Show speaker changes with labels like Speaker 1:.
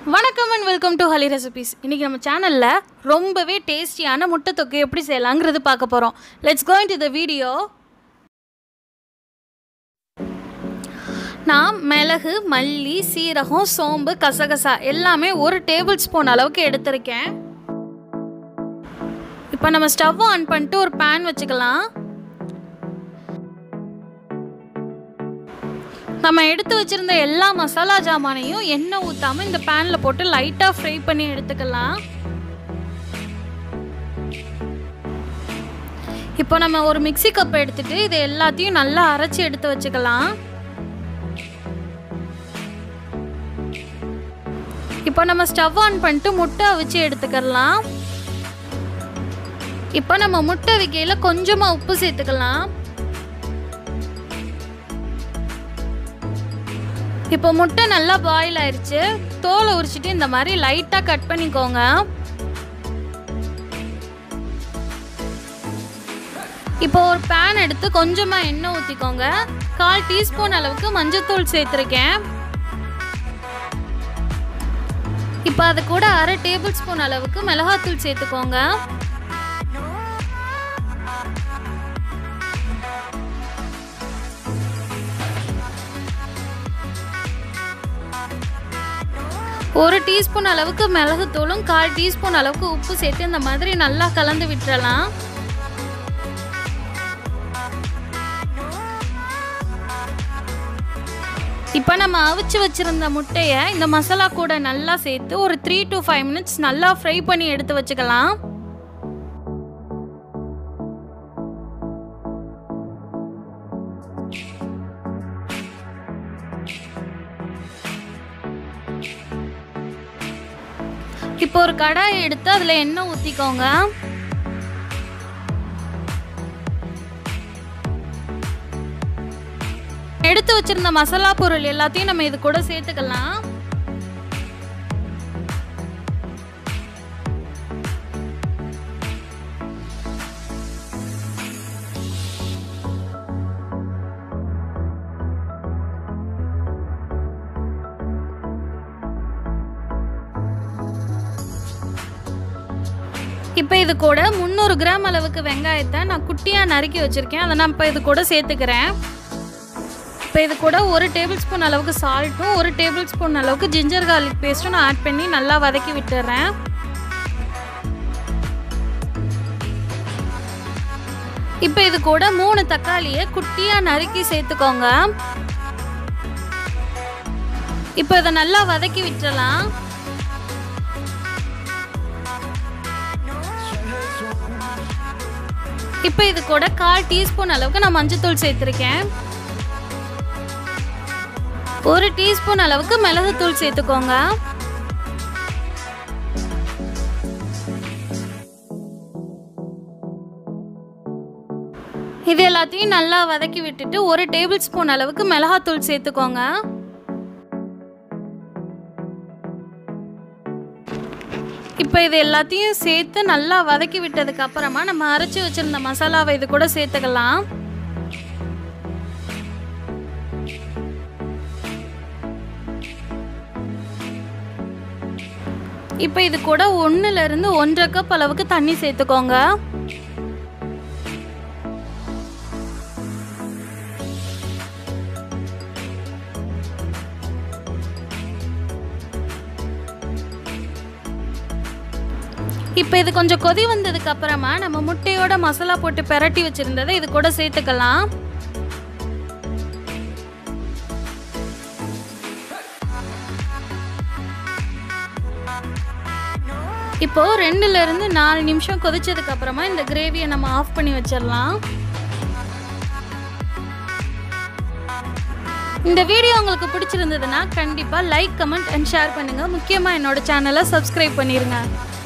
Speaker 1: வணக்கம் and welcome to ஹலி recipes இன்றைக்கி நம்ம சேனலில் ரொம்பவே டேஸ்டியான முட்டை தொக்கு எப்படி செய்யலாங்கிறது பார்க்க போகிறோம் let's go into the video நான் மிளகு மல்லி சீரகம் சோம்பு கசகசா எல்லாமே ஒரு டேபிள் ஸ்பூன் அளவுக்கு எடுத்திருக்கேன் இப்போ நம்ம ஸ்டவ் ஆன் பண்ணிட்டு ஒரு பேன் வச்சுக்கலாம் நம்ம எடுத்து வச்சிருந்த எல்லா மசாலா ஜாமானையும் எண்ணெய் ஊற்றாமல் இந்த பேனில் போட்டு லைட்டாக ஃப்ரை பண்ணி எடுத்துக்கலாம் இப்போ நம்ம ஒரு மிக்ஸி கப் எடுத்துட்டு இது எல்லாத்தையும் நல்லா அரைச்சி எடுத்து வச்சுக்கலாம் இப்போ நம்ம ஸ்டவ் ஆன் பண்ணிட்டு முட்டை அவிச்சு எடுத்துக்கலாம் இப்போ நம்ம முட்டை விக்கையில் கொஞ்சமாக உப்பு சேர்த்துக்கலாம் இப்போ முட்டை நல்லா பாயில் ஆயிடுச்சு தோலை உரிச்சிட்டு இந்த மாதிரி லைட்டாக கட் பண்ணிக்கோங்க இப்போ ஒரு பேன் எடுத்து கொஞ்சமாக எண்ணெய் ஊற்றிக்கோங்க கால் டீஸ்பூன் அளவுக்கு மஞ்சத்தூள் சேர்த்துருக்கேன் இப்போ அது கூட அரை டேபிள் ஸ்பூன் அளவுக்கு மிளகாத்தூள் சேர்த்துக்கோங்க ஒரு டீஸ்பூன் அளவுக்கு மிளகுத்தூளும் கால் டீஸ்பூன் அளவுக்கு உப்பு சேர்த்து இந்த மாதிரி நல்லா கலந்து விட்டுறலாம் இப்போ நம்ம அவிச்சு வச்சிருந்த முட்டையை இந்த மசாலா கூட நல்லா சேர்த்து ஒரு த்ரீ டு ஃபைவ் மினிட்ஸ் நல்லா ஃப்ரை பண்ணி எடுத்து வச்சுக்கலாம் இப்போ ஒரு கடாயை எடுத்து அதில் எண்ணெய் ஊற்றிக்கோங்க எடுத்து வச்சிருந்த மசாலா பொருள் எல்லாத்தையும் நம்ம இது கூட சேர்த்துக்கலாம் இப்போ இது கூட முந்நூறு கிராம் அளவுக்கு வெங்காயத்தை நான் குட்டியாக நறுக்கி வச்சுருக்கேன் அதை நான் இப்போ இது கூட சேர்த்துக்கிறேன் இப்போ இது கூட ஒரு டேபிள் ஸ்பூன் அளவுக்கு சால்ட்டும் ஒரு டேபிள் ஸ்பூன் அளவுக்கு ஜிஞ்சர் கார்லிக் பேஸ்ட்டும் நான் ஆட் பண்ணி நல்லா வதக்கி விட்டுறேன் இப்போ இது கூட மூணு தக்காளியை குட்டியாக நறுக்கி சேர்த்துக்கோங்க இப்போ இதை நல்லா வதக்கி விட்டுறலாம் இப்போ இது கூட கால் டீஸ்பூன் அளவுக்கு நான் மஞ்சத்தூள் சேர்த்துருக்கேன் ஒரு டீஸ்பூன் அளவுக்கு மிளகுத்தூள் சேர்த்துக்கோங்க இது எல்லாத்தையும் நல்லா வதக்கி விட்டுட்டு ஒரு டேபிள் ஸ்பூன் அளவுக்கு மிளகாத்தூள் சேர்த்துக்கோங்க இப்போ இது எல்லாத்தையும் சேர்த்து நல்லா வதக்கி விட்டதுக்கு அப்புறமா நம்ம அரைச்சி வச்சிருந்த மசாலாவை இது கூட சேர்த்துக்கலாம் இப்போ இது கூட ஒன்றுலேருந்து ஒன்றரை கப் அளவுக்கு தண்ணி சேர்த்துக்கோங்க இப்போ இது கொஞ்சம் கொதி வந்ததுக்கு அப்புறமா நம்ம முட்டையோட மசாலா போட்டு பெரட்டி வச்சிருந்ததை இது கூட சேர்த்துக்கலாம் இப்போ ரெண்டுல இருந்து நாலு நிமிஷம் கொதிச்சதுக்கு அப்புறமா இந்த கிரேவியை நம்ம ஆஃப் பண்ணி வச்சிடலாம் இந்த வீடியோ உங்களுக்கு பிடிச்சிருந்ததுன்னா கண்டிப்பாக லைக் கமெண்ட் அண்ட் ஷேர் பண்ணுங்கள் முக்கியமாக என்னோட சேனலை சப்ஸ்கிரைப் பண்ணிடுங்க